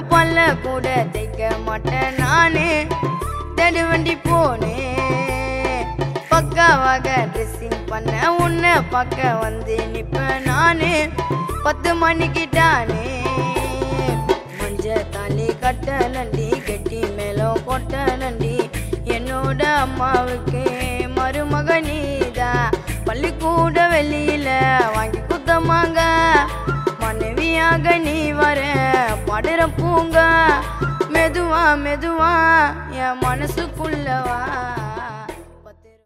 பல்ல கூட தைக்க மாட்டேன் நானு தேடி வண்டி போனேன் பக்காவாக ட்ரெஸ்ஸிங் பண்ண உன்னை பார்க்க வந்து நிப்பேன் நானு பத்து மணிக்கிட்டானே மஞ்ச தாலி கட்ட நண்டி கெட்டி மேலும் கொட்ட நண்டி என்னோட அம்மாவுக்கு மருமக நீதா பள்ளிக்கூட வெளியில வாங்கி குத்தமாங்க மனைவியாக நீ வர படுற பூங்க மெதுவா மெதுவா என் மனசுக்குள்ளவா